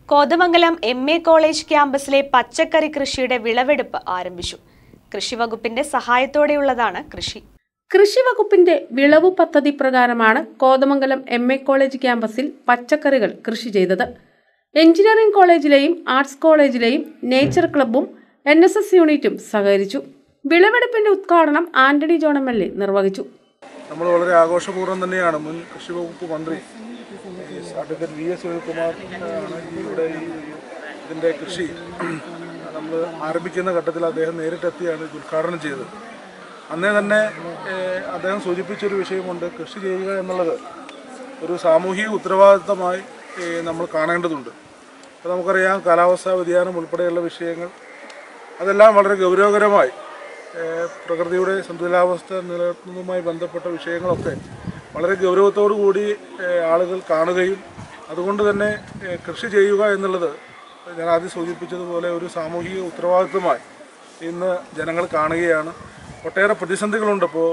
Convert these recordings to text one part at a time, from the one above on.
Kothamangalam M A college ക്യാമ്പസിലെ പച്ചക്കറി കൃഷിയുടെ വിളവെടുപ്പ് ആരംഭിച്ചു കൃഷിവകുപ്പിന്റെ സഹായത്തോടെയുള്ളതാണ് കൃഷി കൃഷി വകുപ്പിന്റെ വിളവ് പദ്ധതി പ്രകാരമാണ് കോതമംഗലം എം എ കോളേജ് ക്യാമ്പസിൽ പച്ചക്കറികൾ കൃഷി ചെയ്തത് എഞ്ചിനീയറിംഗ് കോളേജിലെയും ആർട്സ് കോളേജിലെയും നേച്ചർ ക്ലബ്ബും എൻ എസ് എസ് യൂണിറ്റും സഹകരിച്ചു വിളവെടുപ്പിന്റെ ഉദ്ഘാടനം Antony John M L A നിർവഹിച്ചു നമ്മൾ വളരെ ആഘോഷപൂർവ്വം തന്നെയാണ് മുൻ കൃഷി വകുപ്പ് മന്ത്രി അഡ്വക്കേറ്റ് വി എസ് സുനിൽകുമാർ ആണ് ഈ ഇവിടെ ഈ ഇതിൻ്റെ കൃഷി നമ്മൾ ആരംഭിക്കുന്ന ഘട്ടത്തിൽ അദ്ദേഹം നേരിട്ടെത്തിയാണ് ഇത് ഉദ്ഘാടനം ചെയ്തത് അന്നേ തന്നെ ഏഹ്, അദ്ദേഹം സൂചിപ്പിച്ചൊരു വിഷയമുണ്ട് കൃഷി ചെയ്യുക എന്നുള്ളത് ഒരു സാമൂഹിക ഉത്തരവാദിത്തമായി ഏഹ്, നമ്മൾ കാണേണ്ടതുണ്ട് അപ്പോൾ നമുക്കറിയാം കാലാവസ്ഥാ വ്യതിയാനം ഉൾപ്പെടെയുള്ള വിഷയങ്ങൾ അതെല്ലാം വളരെ ഗൗരവകരമായി ഏഹ്, പ്രകൃതിയുടെ സന്തുലിതാവസ്ഥ നിലനിർത്തുന്നതുമായി ബന്ധപ്പെട്ട വിഷയങ്ങളൊക്കെ വളരെ ഗൗരവത്തോടു കൂടി ഏഹ്, ആളുകൾ കാണുകയും അതുകൊണ്ട് തന്നെ ഏഹ്, കൃഷി ചെയ്യുക എന്നുള്ളത് ഞാൻ ആദ്യം സൂചിപ്പിച്ചതുപോലെ ഒരു സാമൂഹിക ഉത്തരവാദിത്വമായി ഇന്ന് ജനങ്ങൾ കാണുകയാണ് ഒട്ടേറെ പ്രതിസന്ധികളുണ്ട് ഇപ്പോൾ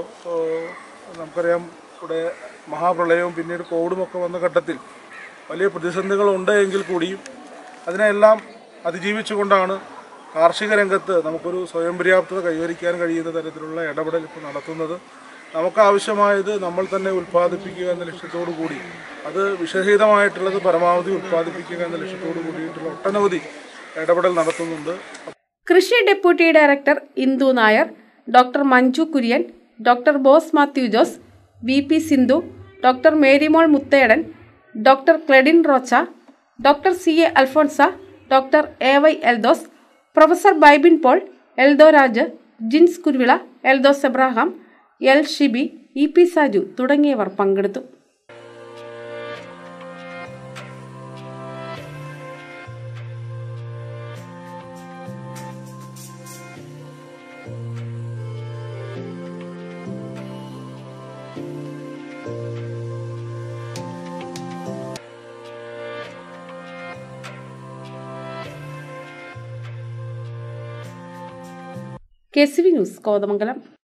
നമുക്കറിയാം ഇവിടെ മഹാപ്രളയവും പിന്നീട് കോവിഡും ഒക്കെ വന്ന ഘട്ടത്തിൽ വലിയ പ്രതിസന്ധികളുണ്ട് എങ്കിൽ കൂടിയും അതിനെല്ലാം അതിജീവിച്ചുകൊണ്ടാണ് കാർഷിക രംഗത്ത് നമുക്കൊരു സ്വയം പര്യാപ്തത കൈവരിക്കാൻ കഴിയുന്ന തരത്തിലുള്ള ഇടപെടൽ ഇപ്പോൾ നടത്തുന്നത് നമുക്ക് ആവശ്യമായത് നമ്മൾ തന്നെ ഉൽപ്പാദിപ്പിക്കുക എന്ന ലക്ഷ്യത്തോടു കൂടി അത് വിഷരഹിതമായിട്ടുള്ളത് പരമാവധി ഉൽപ്പാദിപ്പിക്കുക എന്ന ലക്ഷ്യത്തോടു കൂടിയിട്ടുള്ള ഒട്ടനവധി ഇടപെടൽ നടത്തുന്നുണ്ട് കൃഷി deputy director Indu Nair doctor Manju Kurian doctor Bose Mathew Jose V P Sindhu doctor Marymol Muthedan doctor Cledin Rocha doctor C A Alphonsa doctor A Y Eldhose professor Bibin Paul Eldho Raj Jins Kuruvila Eldhose Abraham L Shibi E P Saju തുടങ്ങിയവർ പങ്കെടുത്തു K C V news Kothamangalam